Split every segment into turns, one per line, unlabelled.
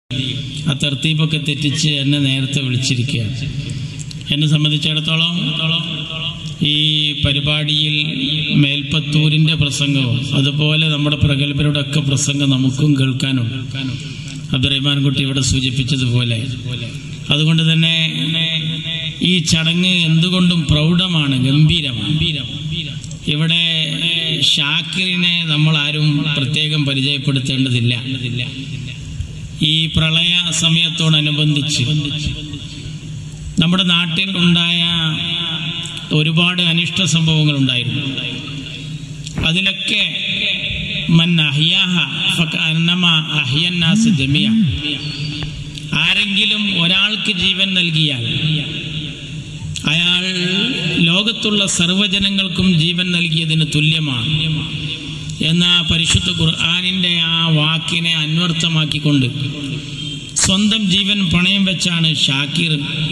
ആ തർത്തീപ്പൊക്കെ തെറ്റിച്ച് എന്നെ നേരത്തെ വിളിച്ചിരിക്കുകയാണ് എന്നെ സംബന്ധിച്ചിടത്തോളം ഈ പരിപാടിയിൽ മേൽപ്പത്തൂരിൻ്റെ പ്രസംഗവും അതുപോലെ നമ്മുടെ പ്രഗത്ഭരുടെ ഒക്കെ പ്രസംഗം നമുക്കും കേൾക്കാനുണ്ട് അബ്ദുറഹ്മാൻ കുട്ടി ഇവിടെ സൂചിപ്പിച്ചതുപോലെ അതുകൊണ്ട് തന്നെ ഈ ചടങ്ങ് എന്തുകൊണ്ടും പ്രൗഢമാണ് ഗംഭീരമാണ് ഇവിടെ ഷാക്കിറിനെ നമ്മൾ ആരും പ്രത്യേകം പരിചയപ്പെടുത്തേണ്ടതില്ല ഈ പ്രളയ സമയത്തോടനുബന്ധിച്ച് നമ്മുടെ നാട്ടിൽ ഉണ്ടായ ഒരുപാട് അനിഷ്ട സംഭവങ്ങൾ ഉണ്ടായിരുന്നു അതിലൊക്കെ മൻ അഹ്യാഹ ഫകഅന്നമ അഹ്യന്നാസ് ജമിയ ആരെങ്കിലും ഒരാൾക്ക് ജീവൻ നൽകിയാൽ അയാൾ ലോകത്തുള്ള സർവ്വജനങ്ങൾക്കും ജീവൻ നൽകിയതിന് തുല്യമാണ് എന്ന പരിശുദ്ധ ഖുർആാനിൻ്റെ ആ വാക്കിനെ അന്വർത്ഥമാക്കിക്കൊണ്ട് സ്വന്തം ജീവൻ പണയം വെച്ചാണ് ഷാക്കിർ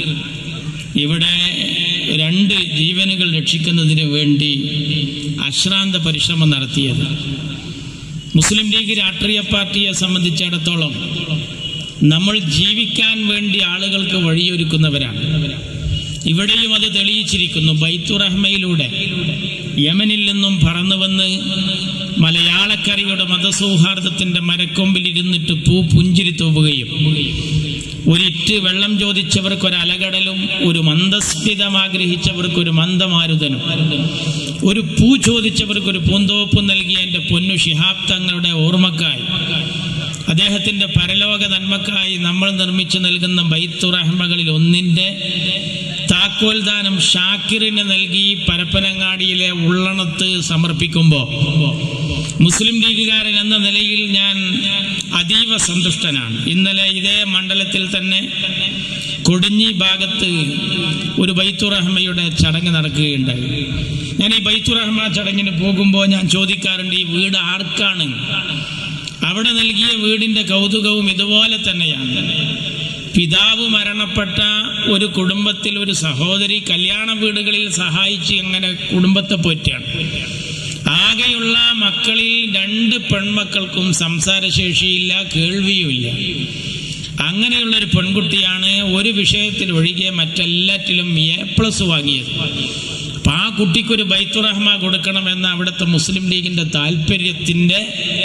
ഇവിടെ രണ്ട് ജീവനുകൾ രക്ഷിക്കുന്നതിന് വേണ്ടി അശ്രാന്ത പരിശ്രമം നടത്തിയത് മുസ്ലിം ലീഗ് രാഷ്ട്രീയ പാർട്ടിയെ സംബന്ധിച്ചിടത്തോളം നമ്മൾ ജീവിക്കാൻ വേണ്ടി ആളുകൾക്ക് വഴിയൊരുക്കുന്നവരാണ് ഇവിടെയും അത് തെളിയിച്ചിരിക്കുന്നു ബൈത്തുറഹ്മയിലൂടെ യമനിൽ നിന്നും പറന്നു വന്ന് മലയാളക്കരയുടെ മതസൗഹാർദ്ദത്തിന്റെ മരക്കൊമ്പിൽ ഇരുന്നിട്ട് പൂ പുഞ്ചിരി തൂവുകയും ഒരിറ്റ് വെള്ളം ചോദിച്ചവർക്ക് ഒരു അലകടലും ഒരു മന്ദസ്മിതം ആഗ്രഹിച്ചവർക്ക് ഒരു മന്ദമാരുതനും ഒരു പൂ ചോദിച്ചവർക്ക് ഒരു പൂന്തോപ്പും നൽകിയ എൻ്റെ പൊന്നു ശിഹാബ് തങ്ങളുടെ ഓർമ്മക്കായി അദ്ദേഹത്തിന്റെ പരലോക നന്മക്കായി നമ്മൾ നിർമ്മിച്ചു നൽകുന്ന ബൈത്തുറഹ്മകളിൽ ഒന്നിന്റെ താക്കോൽദാനം ഷാക്കിറിന് നൽകി പരപ്പനങ്ങാടിയിലെ ഉള്ളണത്ത് സമർപ്പിക്കുമ്പോൾ മുസ്ലിം ലീഗുകാരൻ എന്ന നിലയിൽ ഞാൻ അതീവ സന്തുഷ്ടനാണ് ഇന്നലെ ഇതേ മണ്ഡലത്തിൽ തന്നെ കൊടിഞ്ഞി ഭാഗത്ത് ഒരു ബൈത്തുറഹ്മയുടെ ചടങ്ങ് നടക്കുകയുണ്ടായി ഞാൻ ഈ ബൈത്തുറഹ്മ ചടങ്ങിന് പോകുമ്പോൾ ഞാൻ ചോദിക്കാറുണ്ട് ഈ വീട് ആർക്കാണ് അവിടെ നൽകിയ വീടിന്റെ കൗതുകവും ഇതുപോലെ തന്നെയാണ് പിതാവ് മരണപ്പെട്ട ഒരു കുടുംബത്തിൽ ഒരു സഹോദരി കല്യാണ വീടുകളിൽ സഹായിച്ച് അങ്ങനെ കുടുംബത്തെ പോറ്റാണ് ആകെയുള്ള മക്കളിൽ രണ്ട് പെൺമക്കൾക്കും സംസാരശേഷിയില്ല കേൾവിയുമില്ല അങ്ങനെയുള്ള ഒരു പെൺകുട്ടിയാണ് ഒരു വിഷയത്തിൽ ഒഴികെ മറ്റെല്ലാറ്റിലും എ പ്ലസ് വാങ്ങിയത് അപ്പൊ ആ കുട്ടിക്കൊരു ബൈത്തുറഹ്മ കൊടുക്കണമെന്ന അവിടുത്തെ മുസ്ലിം ലീഗിന്റെ താല്പര്യത്തിന്റെ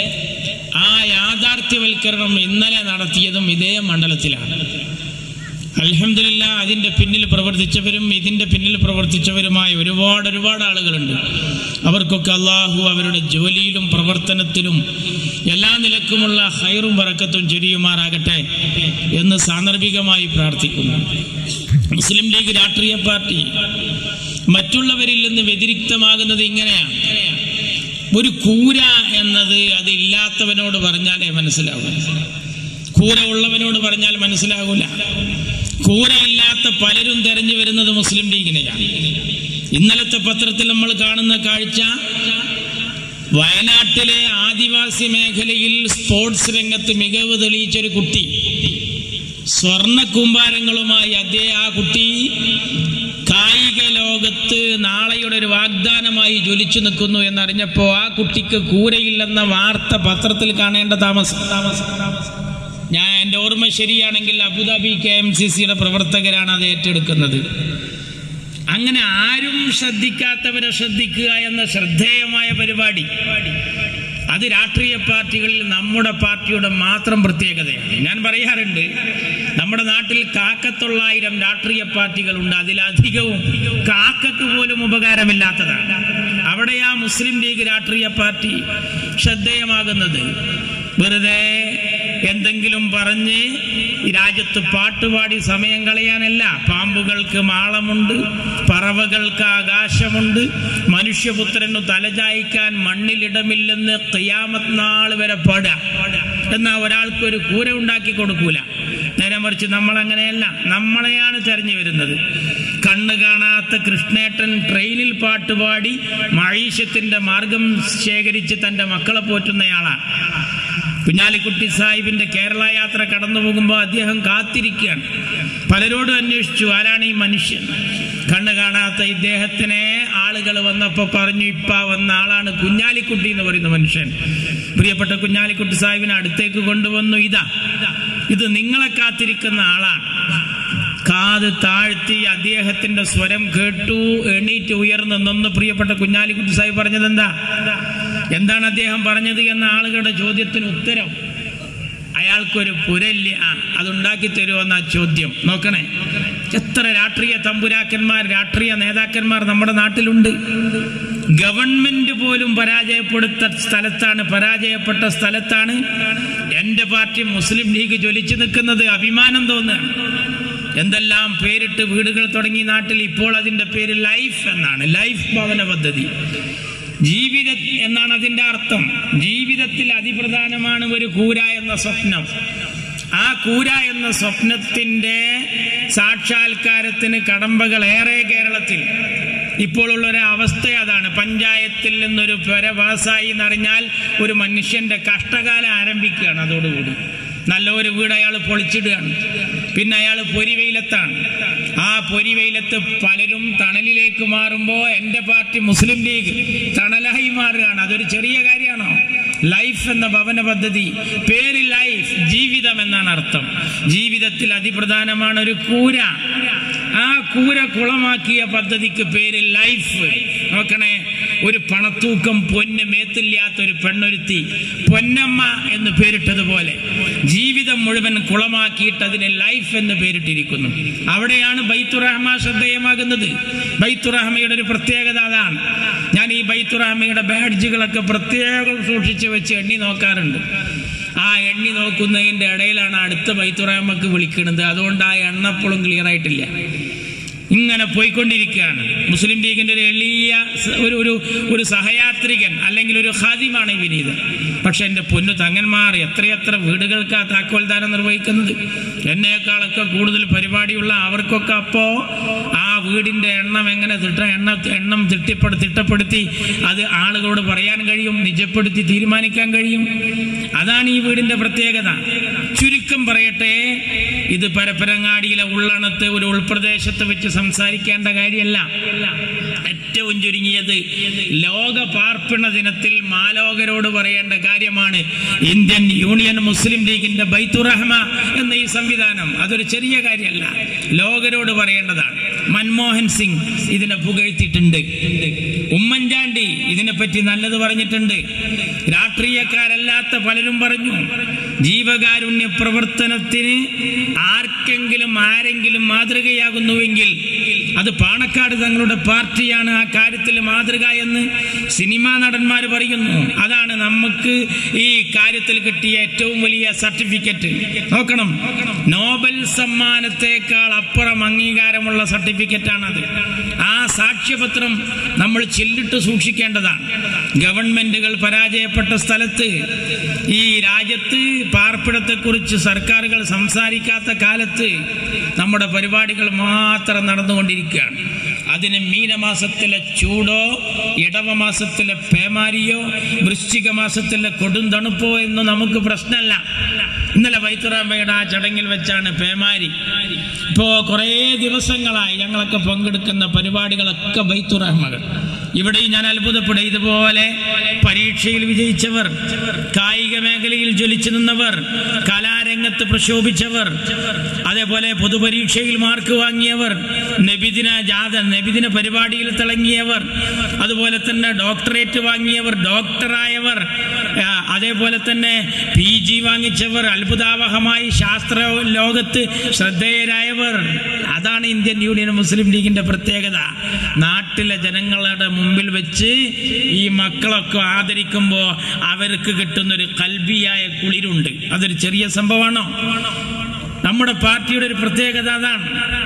ആ യാഥാർത്ഥ്യവൽക്കരണം ഇന്നലെ നടത്തിയതും ഇതേ മണ്ഡലത്തിലാണ് അലഹമില്ല അതിന്റെ പിന്നിൽ പ്രവർത്തിച്ചവരും ഇതിന്റെ പിന്നിൽ പ്രവർത്തിച്ചവരുമായ ഒരുപാട് ഒരുപാട് ആളുകളുണ്ട് അവർക്കൊക്കെ അള്ളാഹു അവരുടെ ജോലിയിലും പ്രവർത്തനത്തിലും എല്ലാ നിലക്കുമുള്ള ഹൈറും വറക്കത്തും ചൊരിയുമാറാകട്ടെ എന്ന് സാന്ദർഭികമായി പ്രാർത്ഥിക്കുന്നു മുസ്ലിം ലീഗ് രാഷ്ട്രീയ പാർട്ടി മറ്റുള്ളവരിൽ നിന്ന് വ്യതിരിക്തമാകുന്നത് ഇങ്ങനെയാണ് ഒരു കൂര എന്നത് അതില്ലാത്തവനോട് പറഞ്ഞാലേ മനസ്സിലാവൂ കൂര ഉള്ളവനോട് പറഞ്ഞാൽ മനസ്സിലാകൂല കൂരയില്ലാത്ത പലരും തെരഞ്ഞു വരുന്നത് മുസ്ലിം ലീഗിനെയാണ് ഇന്നലത്തെ പത്രത്തിൽ നമ്മൾ കാണുന്ന കാഴ്ച വയനാട്ടിലെ ആദിവാസി മേഖലയിൽ സ്പോർട്സ് രംഗത്ത് മികവ് തെളിയിച്ച ഒരു കുട്ടി സ്വർണ കുമ്പാരങ്ങളുമായി അതേ ആ കുട്ടി കായിക ലോകത്ത് നാളെയുടെ ഒരു വാഗ്ദാനമായി ജ്വലിച്ചു നിൽക്കുന്നു എന്നറിഞ്ഞപ്പോ ആ കുട്ടിക്ക് കൂരയില്ലെന്ന വാർത്ത പത്രത്തിൽ കാണേണ്ട താമസം ഞാൻ എൻ്റെ ഓർമ്മ ശരിയാണെങ്കിൽ അബുദാബി കെ എം സി സിയുടെ പ്രവർത്തകരാണ് അത് ഏറ്റെടുക്കുന്നത് അങ്ങനെ ആരും ശ്രദ്ധിക്കാത്തവരെ ശ്രദ്ധിക്കുക എന്ന ശ്രദ്ധേയമായ പരിപാടി അത് രാഷ്ട്രീയ പാർട്ടികളിൽ നമ്മുടെ പാർട്ടിയുടെ മാത്രം പ്രത്യേകതയാണ് ഞാൻ പറയാറുണ്ട് നമ്മുടെ നാട്ടിൽ കാക്കത്തൊള്ളായിരം രാഷ്ട്രീയ പാർട്ടികളുണ്ട് അതിലധികവും കാക്കക്ക് പോലും ഉപകാരമില്ലാത്തതാണ് അവിടെയാ മുസ്ലിം ലീഗ് രാഷ്ട്രീയ പാർട്ടി ശ്രദ്ധേയമാകുന്നത് വെറുതെ എന്തെങ്കിലും പറഞ്ഞ് രാജ്യത്ത് പാട്ടുപാടി സമയം കളയാനല്ല പാമ്പുകൾക്ക് മാളമുണ്ട് പറവകൾക്ക് ആകാശമുണ്ട് മനുഷ്യപുത്രന് തലചായ്ക്കാൻ മണ്ണിലിടമില്ലെന്ന് ഖിയാമത്ത് നാൾ വരെ പാടുക എന്നാ ഒരാൾക്ക് ഒരു കൂര ഉണ്ടാക്കി കൊടുക്കൂല നേരെ മറിച്ച് നമ്മൾ അങ്ങനെയല്ല നമ്മളെയാണ് തെരഞ്ഞു വരുന്നത് കണ്ണ് കാണാത്ത കൃഷ്ണേട്ടൻ ട്രെയിനിൽ പാട്ടുപാടി മഴീഷത്തിന്റെ മാർഗം ശേഖരിച്ച് തന്റെ മക്കളെ പോറ്റുന്നയാളാണ് കുഞ്ഞാലിക്കുട്ടി സാഹിബിന്റെ കേരള യാത്ര കടന്നു പോകുമ്പോൾ അദ്ദേഹം കാത്തിരിക്കുകയാണ് പലരോടും അന്വേഷിച്ചു ആരാണ് ഈ മനുഷ്യൻ കണ്ണ് കാണാത്ത ഇദ്ദേഹത്തിനെ ആളുകൾ വന്നപ്പോൾ പറഞ്ഞു ഇപ്പ വന്ന ആളാണ് കുഞ്ഞാലിക്കുട്ടി എന്ന് പറയുന്ന മനുഷ്യൻ പ്രിയപ്പെട്ട കുഞ്ഞാലിക്കുട്ടി സാഹിബിനെ അടുത്തേക്ക് കൊണ്ടുവന്നു ഇതാ ഇത് നിങ്ങളെ കാത്തിരിക്കുന്ന ആളാണ് കാത് താഴ്ത്തി അദ്ദേഹത്തിന്റെ സ്വരം കേട്ടു എണീറ്റ് ഉയർന്നു നിന്ന് പ്രിയപ്പെട്ട കുഞ്ഞാലിക്കുട്ടി സാഹിബ് പറഞ്ഞത് എന്താ എന്താണ് അദ്ദേഹം പറഞ്ഞത് എന്ന ആളുകളുടെ ചോദ്യത്തിന് ഉത്തരം അയാൾക്കൊരു പുരല്യ ആ അതുണ്ടാക്കി തരുമെന്ന ചോദ്യം നോക്കണേ എത്ര രാഷ്ട്രീയ തമ്പുരാക്കന്മാർ രാഷ്ട്രീയ നേതാക്കന്മാർ നമ്മുടെ നാട്ടിലുണ്ട് ഗവൺമെന്റ് പോലും പരാജയപ്പെടുത്ത സ്ഥലത്താണ് പരാജയപ്പെട്ട സ്ഥലത്താണ് എന്റെ പാർട്ടി മുസ്ലിം ലീഗ് ജ്വലിച്ചു നിൽക്കുന്നത് അഭിമാനം തോന്നുകയാണ് എന്തെല്ലാം പേരിട്ട് വീടുകൾ തുടങ്ങി നാട്ടിൽ ഇപ്പോൾ അതിന്റെ പേര് ലൈഫ് എന്നാണ് ലൈഫ് ഭവന പദ്ധതി ജീവിത എന്നാണ് അതിന്റെ അർത്ഥം ജീവിതത്തിൽ അതിപ്രധാനമാണ് ഒരു കൂര എന്ന സ്വപ്നം ആ കൂര എന്ന സ്വപ്നത്തിന്റെ സാക്ഷാത്കാരത്തിന് കടമ്പകൾ ഏറെ കേരളത്തിൽ ഇപ്പോഴുള്ള ഒരു അവസ്ഥ അതാണ് പഞ്ചായത്തിൽ നിന്നൊരു പെര പാസ്സായി എന്നറിഞ്ഞാൽ ഒരു മനുഷ്യന്റെ കഷ്ടകാലം ആരംഭിക്കുകയാണ് അതോടുകൂടി നല്ലൊരു വീട് അയാൾ പൊളിച്ചിടുകയാണ് പിന്നെ അയാൾ പൊരിവെയിലത്താണ് ആ പൊരിവെയിലത്ത് പലരും തണലിലേക്ക് മാറുമ്പോൾ എൻ്റെ പാർട്ടി മുസ്ലിം ലീഗ് തണലായി മാറുകയാണ് അതൊരു ചെറിയ കാര്യമാണോ ലൈഫ് എന്ന ഭവന പദ്ധതി പേര് ലൈഫ് ജീവിതം എന്നാണ് അർത്ഥം ജീവിതത്തിൽ അതിപ്രധാനമാണ് ഒരു കൂര ആ കൂര കുളമാക്കിയ പദ്ധതിക്ക് പേര് ലൈഫ് നോക്കണേ ഒരു പണത്തൂക്കം പൊന്ന് മേത്തില്ലാത്ത ഒരു പെണ്ണൊരുത്തി പൊന്നമ്മ എന്ന് പേരിട്ടതുപോലെ ജീവിതം മുഴുവൻ കുളമാക്കിയിട്ട് അതിന് ലൈഫ് എന്ന് പേരിട്ടിരിക്കുന്നു അവിടെയാണ് ബൈത്തുറഹ്മ ശ്രദ്ധേയമാകുന്നത് ബൈത്തുറഹ്മയുടെ ഒരു പ്രത്യേകത അതാണ് ഞാൻ ഈ ബൈത്തുറഹ്മയുടെ ബാഡ്ജുകളൊക്കെ പ്രത്യേകം സൂക്ഷിച്ചു വെച്ച് എണ്ണി നോക്കാറുണ്ട് ആ എണ്ണി നോക്കുന്നതിൻ്റെ ഇടയിലാണ് അടുത്ത ബൈത്തുറഹ്മക്ക് വിളിക്കുന്നത് അതുകൊണ്ട് ആ എണ്ണപ്പോഴും ക്ലിയർ ആയിട്ടില്ല ഇങ്ങനെ പോയിക്കൊണ്ടിരിക്കുകയാണ് മുസ്ലിം ലീഗിന്റെ ഒരു എളിയ സ- ഒരു ഒരു ഒരു സഹയാത്രികൻ അല്ലെങ്കിൽ ഒരു ഹാദിമാണ് ഈ വിനീതൻ പക്ഷെ എൻ്റെ പൊന്നു തങ്ങന്മാർ എത്രയെത്ര വീടുകൾക്ക് ആ താക്കോൽദാനം നിർവഹിക്കുന്നത് എന്നേക്കാളൊക്കെ കൂടുതൽ പരിപാടിയുള്ള അവർക്കൊക്കെ അപ്പോ ആ വീടിന്റെ എണ്ണം എങ്ങനെ തിട്ട എണ്ണ എണ്ണം തിട്ടിപ്പെടു തിട്ടപ്പെടുത്തി അത് ആളുകളോട് പറയാൻ കഴിയും നിജപ്പെടുത്തി തീരുമാനിക്കാൻ കഴിയും അതാണ് ഈ വീടിന്റെ പ്രത്യേകത ചുരുക്കം പറയട്ടെ ഇത് പരപ്പരങ്ങാടിയിലെ ഉള്ളണത്ത് ഒരു ഉൾപ്രദേശത്ത് വെച്ച് സംസാരിക്കേണ്ട കാര്യമല്ല ഏറ്റവും ചുരുങ്ങിയത് ലോക പാർപ്പിണ ദിനത്തിൽ മാലോകരോട് പറയേണ്ട കാര്യമാണ് ഇന്ത്യൻ യൂണിയൻ മുസ്ലിം ലീഗിന്റെ ബൈത്തുറഹ്മ എന്ന ഈ സംവിധാനം അതൊരു ചെറിയ കാര്യമല്ല ലോകരോട് പറയേണ്ടതാണ് മൻമോഹൻ സിംഗ് ഇതിനെ പുകഴ്ത്തിയിട്ടുണ്ട് ഉമ്മൻചാണ്ടി ഇതിനെപ്പറ്റി നല്ലത് പറഞ്ഞിട്ടുണ്ട് രാഷ്ട്രീയക്കാരല്ലാത്ത പലരും പറഞ്ഞു ജീവകാരുണ്യ പ്രവർത്തനത്തിന് ആർക്കെങ്കിലും ആരെങ്കിലും മാതൃകയാകുന്നുവെങ്കിൽ അത് പാണക്കാട് തങ്ങളുടെ പാർട്ടിയാണ് ആ കാര്യത്തിൽ മാതൃക എന്ന് സിനിമാ നടന്മാർ പറയുന്നു അതാണ് നമുക്ക് ഈ കാര്യത്തിൽ കിട്ടിയ ഏറ്റവും വലിയ സർട്ടിഫിക്കറ്റ് നോക്കണം നോബൽ സമ്മാനത്തെക്കാൾ അപ്പുറം അംഗീകാരമുള്ള സർട്ടിഫിക്കറ്റാണത് ആ സാക്ഷ്യപത്രം നമ്മൾ ചില്ലിട്ട് സൂക്ഷിക്കേണ്ടതാണ് ഗവൺമെന്റുകൾ പരാജയപ്പെട്ട സ്ഥലത്ത് ഈ രാജ്യത്ത് പാർപ്പിടത്തെക്കുറിച്ച് സർക്കാരുകൾ സംസാരിക്കാത്ത കാലത്ത് നമ്മുടെ പരിപാടികൾ മാത്രം നടന്നുകൊണ്ടിരിക്കുകയാണ് അതിന് മീനമാസത്തിലെ ചൂടോ ഇടവമാസത്തിലെ പേമാരിയോ വൃശ്ചിക മാസത്തിലെ കൊടും തണുപ്പോ എന്ന് നമുക്ക് പ്രശ്നമല്ല ഇന്നലെ വൈത്തുറാമ്പയുടെ ആ ചടങ്ങിൽ വെച്ചാണ് പേമാരി ഇപ്പോ കുറേ ദിവസങ്ങളായി ഞങ്ങളൊക്കെ പങ്കെടുക്കുന്ന പരിപാടികളൊക്കെ ബൈത്തുറഹ്മകൾ ഇവിടെ ഞാൻ അത്ഭുതപ്പെടും ഇതുപോലെ പരീക്ഷയിൽ വിജയിച്ചവർ കായിക മേഖലയിൽ ജ്വലിച്ചു നിന്നവർ കലാരംഗത്ത് പ്രക്ഷോഭിച്ചവർ അതേപോലെ പൊതുപരീക്ഷയിൽ മാർക്ക് വാങ്ങിയവർ നബിദിന ജാഥ നബിദിന പരിപാടിയിൽ തിളങ്ങിയവർ അതുപോലെ തന്നെ ഡോക്ടറേറ്റ് വാങ്ങിയവർ ഡോക്ടറായവർ ആ, അതേപോലെ തന്നെ പി ജി വാങ്ങിച്ചവർ അത്ഭുതാവഹമായി ശാസ്ത്ര ലോകത്ത് ശ്രദ്ധേയരായവർ അതാണ് ഇന്ത്യൻ യൂണിയൻ മുസ്ലിം ലീഗിന്റെ പ്രത്യേകത നാട്ടിലെ ജനങ്ങളുടെ മുമ്പിൽ വെച്ച് ഈ മക്കളൊക്കെ ആദരിക്കുമ്പോൾ അവർക്ക് കിട്ടുന്നൊരു കൽബിയായ കുളിരുണ്ട് അതൊരു ചെറിയ സംഭവമാണോ നമ്മുടെ പാർട്ടിയുടെ ഒരു പ്രത്യേകത അതാണ്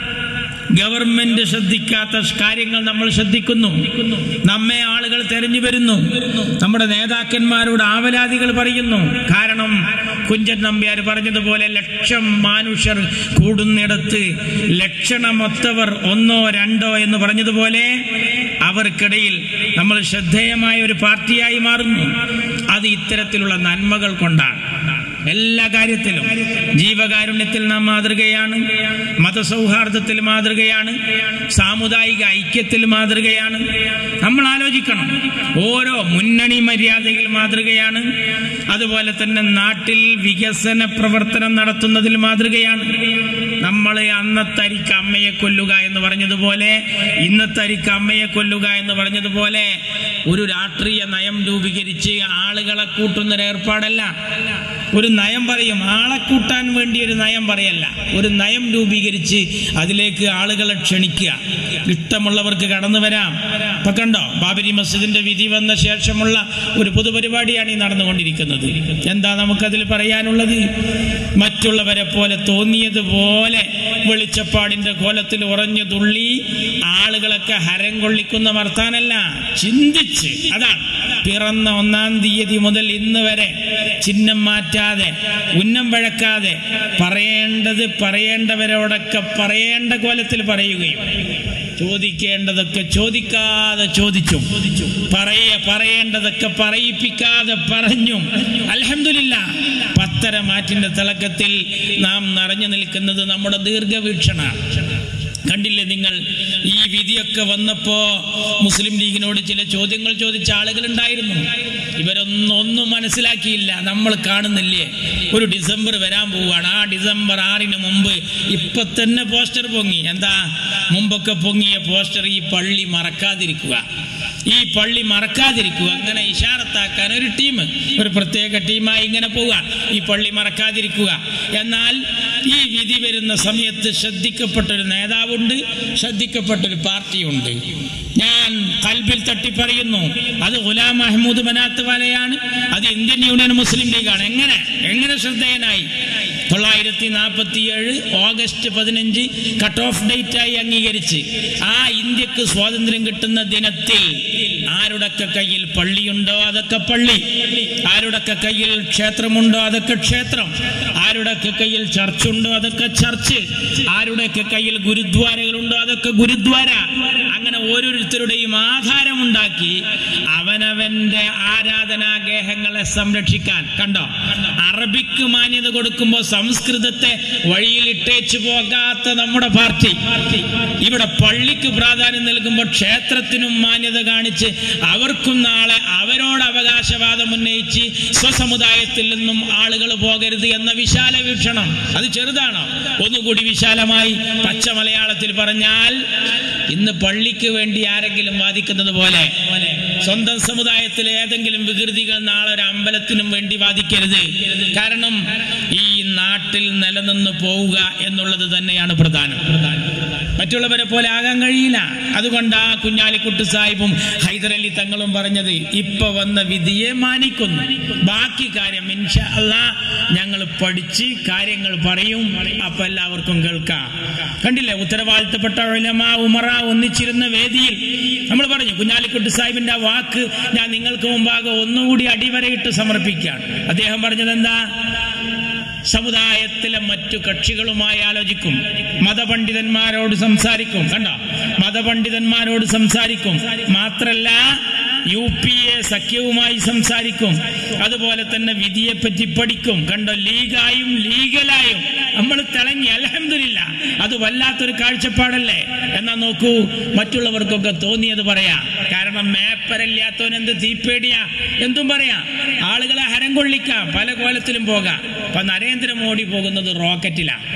ഗവൺമെന്റ് ശ്രദ്ധിക്കാത്ത കാര്യങ്ങൾ നമ്മൾ ശ്രദ്ധിക്കുന്നു നമ്മെ ആളുകൾ തെരഞ്ഞു വരുന്നു നമ്മുടെ നേതാക്കന്മാരോട് ആവലാതികൾ പറയുന്നു കാരണം കുഞ്ചൻ നമ്പ്യാർ പറഞ്ഞതുപോലെ ലക്ഷം മനുഷ്യർ കൂടുന്നിടത്ത് ലക്ഷണമൊത്തവർ ഒന്നോ രണ്ടോ എന്ന് പറഞ്ഞതുപോലെ അവർക്കിടയിൽ നമ്മൾ ശ്രദ്ധേയമായ ഒരു പാർട്ടിയായി മാറുന്നു അത് ഇത്തരത്തിലുള്ള നന്മകൾ കൊണ്ടാണ് എല്ലാ കാര്യത്തിലും ജീവകാരുണ്യത്തിൽ നാം മാതൃകയാണ് മതസൗഹാർദ്ദത്തിൽ മാതൃകയാണ് സാമുദായിക ഐക്യത്തിൽ മാതൃകയാണ് നമ്മൾ ആലോചിക്കണം ഓരോ മുന്നണി മര്യാദയിൽ മാതൃകയാണ് അതുപോലെ തന്നെ നാട്ടിൽ വികസന പ്രവർത്തനം നടത്തുന്നതിൽ മാതൃകയാണ് നമ്മൾ അന്നത്തരിക്ക് അമ്മയെ കൊല്ലുക എന്ന് പറഞ്ഞതുപോലെ ഇന്നത്തരിക്ക് അമ്മയെ കൊല്ലുക എന്ന് പറഞ്ഞതുപോലെ ഒരു രാഷ്ട്രീയ നയം രൂപീകരിച്ച് ആളുകളെ കൂട്ടുന്നൊരു ഏർപ്പാടല്ല ഒരു നയം പറയും ആളെ കൂട്ടാൻ വേണ്ടി ഒരു നയം പറയല്ല ഒരു നയം രൂപീകരിച്ച് അതിലേക്ക് ആളുകളെ ക്ഷണിക്കുക ഇഷ്ടമുള്ളവർക്ക് കടന്നു വരാം ഇപ്പൊ കണ്ടോ ബാബരി മസ്ജിദിന്റെ വിധി വന്ന ശേഷമുള്ള ഒരു പൊതുപരിപാടിയാണ് ഈ നടന്നുകൊണ്ടിരിക്കുന്നത് എന്താ നമുക്കതിൽ പറയാനുള്ളത് മറ്റുള്ളവരെ പോലെ തോന്നിയതുപോലെ വെളിച്ചപ്പാടിന്റെ കോലത്തിൽ ഉറഞ്ഞു തുള്ളി ആളുകളൊക്കെ ഹരം കൊള്ളിക്കുന്ന വർത്താനല്ല ചിന്തിച്ച് അതാണ് പിറന്ന ഒന്നാം തീയതി മുതൽ ഇന്ന് വരെ ചിഹ്നം മാറ്റാതെ ഉന്നം വഴക്കാതെ പറയേണ്ടത് പറയേണ്ടവരോടൊക്കെ പറയേണ്ട കോലത്തിൽ പറയുകയും ചോദിക്കേണ്ടതൊക്കെ ചോദിക്കാതെ ചോദിച്ചും പറയ പറയേണ്ടതൊക്കെ പറയിപ്പിക്കാതെ പറഞ്ഞും അലഹമില്ല പത്തര മാറ്റിന്റെ തിളക്കത്തിൽ നാം നിറഞ്ഞു നിൽക്കുന്നത് നമ്മുടെ ദീർഘവീക്ഷണ കണ്ടില്ലേ നിങ്ങൾ ഈ വിധിയൊക്കെ വന്നപ്പോ മുസ്ലിം ലീഗിനോട് ചില ചോദ്യങ്ങൾ ചോദിച്ച ആളുകൾ ഉണ്ടായിരുന്നു ഇവരൊന്നും ഒന്നും മനസ്സിലാക്കിയില്ല നമ്മൾ കാണുന്നില്ലേ ഒരു ഡിസംബർ വരാൻ പോവുകയാണ് ആ ഡിസംബർ ആറിന് മുമ്പ് ഇപ്പൊ തന്നെ പോസ്റ്റർ പൊങ്ങി എന്താ മുമ്പൊക്കെ പൊങ്ങിയ പോസ്റ്റർ ഈ പള്ളി മറക്കാതിരിക്കുക ഈ പള്ളി മറക്കാതിരിക്കുക അങ്ങനെ ഇഷാറത്താക്കാൻ ഒരു ടീം ഒരു പ്രത്യേക ടീമായി ഇങ്ങനെ പോവുക ഈ പള്ളി മറക്കാതിരിക്കുക എന്നാൽ ഈ വിധി വരുന്ന സമയത്ത് ശ്രദ്ധിക്കപ്പെട്ടൊരു നേതാവുണ്ട് ശ്രദ്ധിക്കപ്പെട്ടൊരു പാർട്ടിയുണ്ട് ഞാൻ കൽബിൽ തട്ടി പറയുന്നു അത് ഗുലാം മഹ്മൂദ് മനാത്ത് വാലയാണ് അത് ഇന്ത്യൻ യൂണിയൻ മുസ്ലിം ലീഗാണ് എങ്ങനെ എങ്ങനെ ശ്രദ്ധേയനായി തൊള്ളായിരത്തി നാൽപ്പത്തി ഏഴ് ഓഗസ്റ്റ് പതിനഞ്ച് കട്ട് ഓഫ് ഡേറ്റ് ആയി അംഗീകരിച്ച് ആ ഇന്ത്യക്ക് സ്വാതന്ത്ര്യം കിട്ടുന്ന ദിനത്തിൽ ആരുടെയൊക്കെ കയ്യിൽ പള്ളിയുണ്ടോ അതൊക്കെ പള്ളി ആരുടെയൊക്കെ കയ്യിൽ ക്ഷേത്രമുണ്ടോ അതൊക്കെ ക്ഷേത്രം ആരുടെയൊക്കെ കയ്യിൽ ചർച്ചുണ്ടോ അതൊക്കെ ചർച്ച് ആരുടെയൊക്കെ കയ്യിൽ ഗുരുദ്വാരകളുണ്ടോ അതൊക്കെ ഗുരുദ്വാര അങ്ങനെ ഓരോരുത്തരുടെയും ആധാരമുണ്ടാക്കി അവനവന്റെ ആരാധനാഗേഹങ്ങളെ സംരക്ഷിക്കാൻ കണ്ടോ അറബിക്ക് മാന്യത കൊടുക്കുമ്പോൾ സംസ്കൃതത്തെ വഴിയിൽ ഇട്ടേച്ചു പോകാത്ത നമ്മുടെ പാർട്ടി ഇവിടെ പള്ളിക്ക് പ്രാധാന്യം നൽകുമ്പോൾ ക്ഷേത്രത്തിനും മാന്യത കാണിച്ച് അവർക്കും നാളെ അവരോട് അവകാശവാദം ഉന്നയിച്ച് സ്വസമുദായത്തിൽ നിന്നും ആളുകൾ പോകരുത് എന്ന വിശാല വീക്ഷണം അത് ചെറുതാണോ ഒന്നുകൂടി വിശാലമായി പച്ച മലയാളത്തിൽ പറഞ്ഞാൽ ഇന്ന് പള്ളിക്ക് വേണ്ടി ആരെങ്കിലും വാദിക്കുന്നത് പോലെ സ്വന്തം സമുദായത്തിലെ ഏതെങ്കിലും വികൃതികൾ നാളെ ഒരു അമ്പലത്തിനും വേണ്ടി വാദിക്കരുത് കാരണം ഈ നാട്ടിൽ നിലനിന്ന് പോവുക എന്നുള്ളത് തന്നെയാണ് പ്രധാനം മറ്റുള്ളവരെ പോലെ ആകാൻ കഴിയില്ല അതുകൊണ്ട് ആ കുഞ്ഞാലിക്കുട്ടി സാഹിബും ഹൈദരലി തങ്ങളും പറഞ്ഞത് ഇപ്പൊ വന്ന വിധിയെ മാനിക്കുന്നു ബാക്കി കാര്യം ഇൻഷാ അല്ലാ ഞങ്ങൾ പഠിച്ച് കാര്യങ്ങൾ പറയും അപ്പൊ എല്ലാവർക്കും കേൾക്കാം കണ്ടില്ലേ ഉത്തരവാദിത്തപ്പെട്ട ഉലമ ഉമറ ഒന്നിച്ചിരുന്ന വേദിയിൽ നമ്മൾ പറഞ്ഞു കുഞ്ഞാലിക്കുട്ടി സാഹിബിന്റെ ആ വാക്ക് ഞാൻ നിങ്ങൾക്ക് മുമ്പാകെ ഒന്നുകൂടി അടിവരയിട്ട് സമർപ്പിക്കുകയാണ് അദ്ദേഹം പറഞ്ഞത് എന്താ സമുദായത്തിലെ മറ്റു കക്ഷികളുമായി ആലോചിക്കും മതപണ്ഡിതന്മാരോട് സംസാരിക്കും കണ്ടോ മതപണ്ഡിതന്മാരോട് സംസാരിക്കും മാത്രല്ല യു പി എ സഖ്യവുമായി സംസാരിക്കും അതുപോലെ തന്നെ വിധിയെപ്പറ്റി പഠിക്കും കണ്ടോ ലീഗായും ലീഗലായും നമ്മൾ തിളങ്ങി അലഹമില്ല അത് വല്ലാത്തൊരു കാഴ്ചപ്പാടല്ലേ എന്നാ നോക്കൂ മറ്റുള്ളവർക്കൊക്കെ തോന്നിയത് പറയാം കാരണം മേപ്പരല്ലാത്തവൻ എന്ത് തീപ്പേടിയാ എന്തും പറയാം ആളുകളെ ഹരം കൊള്ളിക്കാം പല കോലത്തിലും പോകാം ഇപ്പൊ നരേന്ദ്രമോദി പോകുന്നത് റോക്കറ്റിലാണ്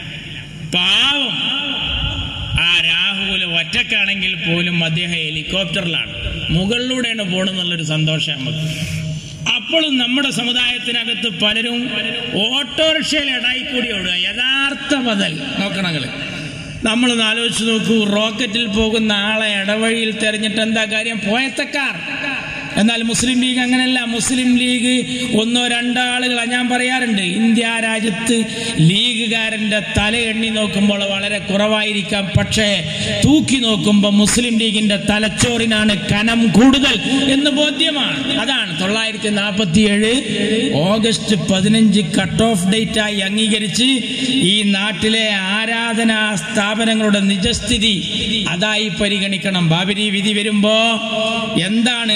പാവം ആ രാഹുൽ ഒറ്റക്കാണെങ്കിൽ പോലും അദ്ദേഹം ഹെലികോപ്റ്ററിലാണ് മുകളിലൂടെയാണ് പോണെന്നുള്ളൊരു സന്തോഷം നമുക്ക് അപ്പോഴും നമ്മുടെ സമുദായത്തിനകത്ത് പലരും ഓട്ടോറിക്ഷയിൽ ഇടായി കൂടി ഓടുക യഥാർത്ഥ ബദൽ നോക്കണങ്ങള് നമ്മളൊന്ന് ആലോചിച്ച് നോക്കൂ റോക്കറ്റിൽ പോകുന്ന ആളെ ഇടവഴിയിൽ തെരഞ്ഞിട്ട് എന്താ കാര്യം പോയത്തക്കാർ എന്നാൽ മുസ്ലിം ലീഗ് അങ്ങനെയല്ല മുസ്ലിം ലീഗ് ഒന്നോ രണ്ടോ ആളുകളാ ഞാൻ പറയാറുണ്ട് ഇന്ത്യ രാജ്യത്ത് ലീഗുകാരന്റെ തല എണ്ണി നോക്കുമ്പോൾ വളരെ കുറവായിരിക്കാം പക്ഷേ തൂക്കി നോക്കുമ്പോൾ മുസ്ലിം ലീഗിന്റെ തലച്ചോറിനാണ് കനം കൂടുതൽ എന്ന് ബോധ്യമാണ് അതാണ് തൊള്ളായിരത്തി നാൽപ്പത്തി ഏഴ് ഓഗസ്റ്റ് പതിനഞ്ച് കട്ട് ഓഫ് ഡേറ്റ് ആയി അംഗീകരിച്ച് ഈ നാട്ടിലെ ആരാധനാ സ്ഥാപനങ്ങളുടെ നിജസ്ഥിതി അതായി പരിഗണിക്കണം ബാബരി വിധി വരുമ്പോ എന്താണ് ആ വിധി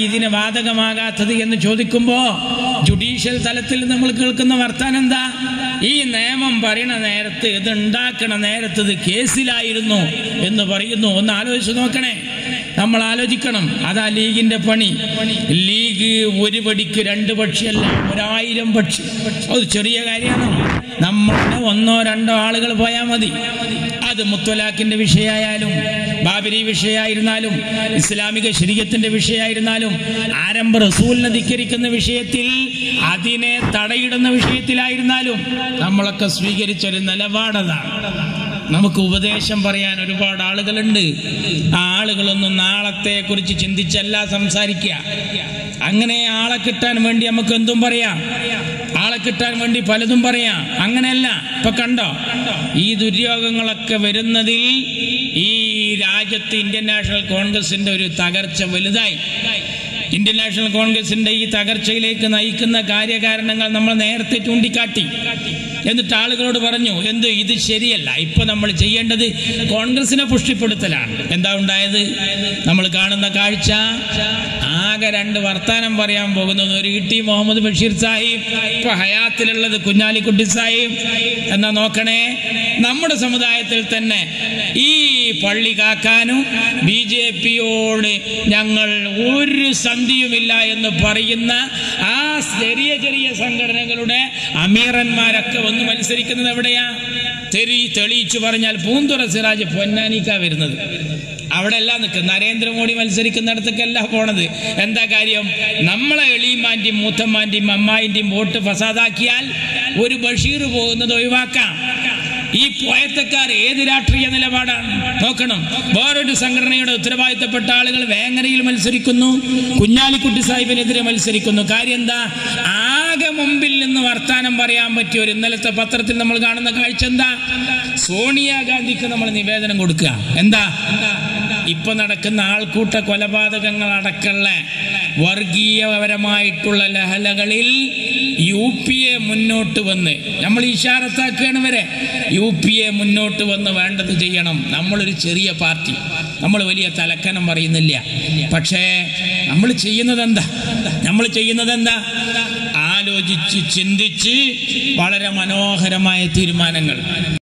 ഇതിന് ബാധകമാകാത്തത് എന്ന് ചോദിക്കുമ്പോ ജുഡീഷ്യൽ തലത്തിൽ നമ്മൾ കേൾക്കുന്ന വർത്താനം എന്താ ഈ നിയമം പറയണ നേരത്ത് ഇത് ഉണ്ടാക്കണ നേരത്ത് ഇത് കേസിലായിരുന്നു എന്ന് പറയുന്നു ഒന്ന് ആലോചിച്ച് നോക്കണേ നമ്മൾ ആലോചിക്കണം അതാ ലീഗിന്റെ പണി ലീഗ് ഒരു പടിക്ക് രണ്ട് പക്ഷിയല്ല ഒരായിരം പക്ഷി അത് ചെറിയ കാര്യമാണ് നമ്മളുടെ ഒന്നോ രണ്ടോ ആളുകൾ പോയാൽ മതി അത് മുത്തലാഖിന്റെ വിഷയമായാലും ബാബരി വിഷയമായിരുന്നാലും ഇസ്ലാമിക ശരീരത്തിന്റെ വിഷയമായിരുന്നാലും ആരംഭ റസൂലിനെ ധിക്കരിക്കുന്ന വിഷയത്തിൽ അതിനെ തടയിടുന്ന വിഷയത്തിലായിരുന്നാലും നമ്മളൊക്കെ സ്വീകരിച്ചൊരു നിലപാടതാണ് നമുക്ക് ഉപദേശം പറയാൻ ഒരുപാട് ആളുകളുണ്ട് ആ ആളുകളൊന്നും നാളത്തെ കുറിച്ച് ചിന്തിച്ചല്ല സംസാരിക്കുക അങ്ങനെ ആളെ കിട്ടാൻ വേണ്ടി നമുക്ക് എന്തും പറയാം ആളെ കിട്ടാൻ വേണ്ടി പലതും പറയാം അങ്ങനെയല്ല ഇപ്പൊ കണ്ടോ ഈ ദുര്യോഗങ്ങളൊക്കെ വരുന്നതിൽ ഈ രാജ്യത്ത് ഇന്ത്യൻ നാഷണൽ കോൺഗ്രസിന്റെ ഒരു തകർച്ച വലുതായി ഇന്ത്യൻ നാഷണൽ കോൺഗ്രസിന്റെ ഈ തകർച്ചയിലേക്ക് നയിക്കുന്ന കാര്യകാരണങ്ങൾ നമ്മൾ നേരത്തെ ചൂണ്ടിക്കാട്ടി എന്നിട്ട് ആളുകളോട് പറഞ്ഞു എന്ത് ഇത് ശരിയല്ല ഇപ്പൊ നമ്മൾ ചെയ്യേണ്ടത് കോൺഗ്രസിനെ പുഷ്ടിപ്പെടുത്തലാണ് എന്താ ഉണ്ടായത് നമ്മൾ കാണുന്ന കാഴ്ച ആകെ രണ്ട് വർത്താനം പറയാൻ പോകുന്നത് ഒരു ഇ ടി മുഹമ്മദ് ബഷീർ സാഹിബ് ഇപ്പൊ ഹയാത്തിലുള്ളത് കുഞ്ഞാലിക്കുട്ടി സാഹിബ് എന്നാ നോക്കണേ നമ്മുടെ സമുദായത്തിൽ തന്നെ ഈ പള്ളി കാക്കാനും ബി ജെ പിയോട് ഞങ്ങൾ ഒരു സന്ധിയുമില്ല എന്ന് പറയുന്ന ആ ചെറിയ ചെറിയ സംഘടനകളുടെ അമീറന്മാരൊക്കെ വന്ന് മത്സരിക്കുന്നത് എവിടെയാ തെരി തെളിയിച്ചു പറഞ്ഞാൽ പൂന്തുറ സിറാജ് പൊന്നാനിക്ക വരുന്നത് അവിടെ എല്ലാം നിൽക്കും നരേന്ദ്രമോദി മത്സരിക്കുന്നിടത്തേക്കല്ല പോണത് എന്താ കാര്യം നമ്മളെ എളിയമാൻ്റെയും മൂത്തമ്മാൻ്റെയും അമ്മായിൻ്റെയും വോട്ട് ഫസാദാക്കിയാൽ ഒരു ബഷീർ പോകുന്നത് ഒഴിവാക്കാം ഈ പോയത്തക്കാർ ഏത് രാഷ്ട്രീയ നിലപാടാണ് നോക്കണം വേറൊരു സംഘടനയുടെ ഉത്തരവാദിത്തപ്പെട്ട ആളുകൾ വേങ്ങരയിൽ മത്സരിക്കുന്നു കുഞ്ഞാലിക്കുട്ടി സാഹിബിനെതിരെ മത്സരിക്കുന്നു കാര്യം എന്താ ആകെ മുമ്പിൽ നിന്ന് വർത്താനം പറയാൻ പറ്റിയ ഒരു ഇന്നലത്തെ പത്രത്തിൽ നമ്മൾ കാണുന്ന കാഴ്ച എന്താ സോണിയാഗാന്ധിക്ക് നമ്മൾ നിവേദനം കൊടുക്കുക എന്താ ഇപ്പൊ നടക്കുന്ന ആൾക്കൂട്ട കൊലപാതകങ്ങൾ അടക്കമുള്ള വർഗീയപരമായിട്ടുള്ള ലഹലകളിൽ യു പി എ മുന്നോട്ട് വന്ന് നമ്മൾ ഇഷാറത്താക്കുകയാണ് വരെ യു പി എ മുന്നോട്ട് വന്ന് വേണ്ടത് ചെയ്യണം നമ്മളൊരു ചെറിയ പാർട്ടി നമ്മൾ വലിയ തലക്കനം പറയുന്നില്ല പക്ഷേ നമ്മൾ ചെയ്യുന്നത് എന്താ നമ്മൾ ചെയ്യുന്നത് എന്താ ആലോചിച്ച് ചിന്തിച്ച് വളരെ മനോഹരമായ തീരുമാനങ്ങൾ